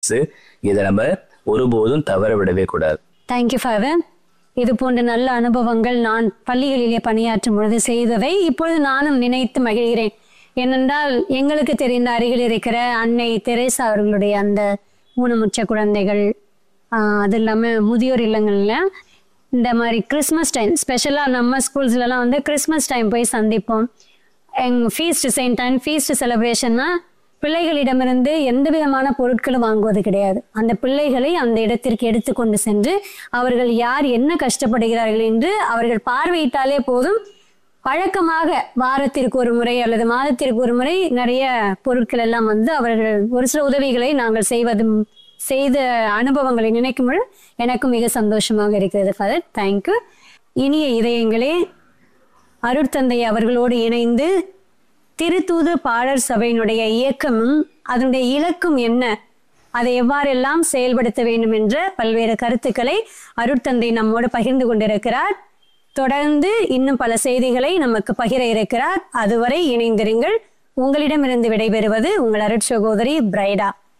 இதை நம்ம ஒருபோதும் தவற விடவே கூடாது தேங்க்யூ ஃபாதர் இது போன்ற நல்ல அனுபவங்கள் நான் பள்ளிகளிலே பணியாற்றும் பொழுது செய்ததை இப்பொழுது நானும் நினைத்து மகிழ்கிறேன் ஏனென்றால் எங்களுக்கு தெரிந்த அருகில் இருக்கிற அன்னை தெரேசா அவர்களுடைய அந்த ஊனமுற்ற குழந்தைகள் ஆஹ் அது இல்லாமல் முதியோர் இல்லங்கள்ல இந்த மாதிரி கிறிஸ்மஸ் டைம் ஸ்பெஷலாக நம்ம ஸ்கூல்ஸ்லலாம் வந்து கிறிஸ்மஸ் டைம் போய் சந்திப்போம் எங் ஃபீஸ்ட் செயின்ட் டைம் ஃபீஸ்ட் செலிப்ரேஷன்னா பிள்ளைகளிடமிருந்து எந்த விதமான பொருட்களும் வாங்குவது கிடையாது அந்த பிள்ளைகளை அந்த இடத்திற்கு எடுத்துக்கொண்டு சென்று அவர்கள் யார் என்ன கஷ்டப்படுகிறார்கள் என்று அவர்கள் பார்வையிட்டாலே போதும் வழக்கமாக வாரத்திற்கு ஒரு முறை அல்லது மாதத்திற்கு ஒரு முறை நிறைய பொருட்கள் எல்லாம் வந்து அவர்கள் ஒரு சில உதவிகளை நாங்கள் செய்வதும் செய்த அனுபவங்களை நினைக்கும் பொழுது எனக்கும் மிக சந்தோஷமாக இருக்கிறது ஃபாதர் தேங்க்யூ இனிய இதயங்களே அருட்தந்தை அவர்களோடு இணைந்து திருத்தூது பாடர் சபையினுடைய இயக்கமும் அதனுடைய இலக்கும் என்ன அதை எவ்வாறெல்லாம் செயல்படுத்த வேண்டும் என்ற பல்வேறு கருத்துக்களை அருட்தந்தை நம்மோடு பகிர்ந்து கொண்டிருக்கிறார் தொடர்ந்து இன்னும் பல செய்திகளை நமக்கு பகிர இருக்கிறார் அதுவரை இணைந்திருங்கள் உங்களிடமிருந்து விடைபெறுவது உங்கள் அருட்சகோதரி பிரைடா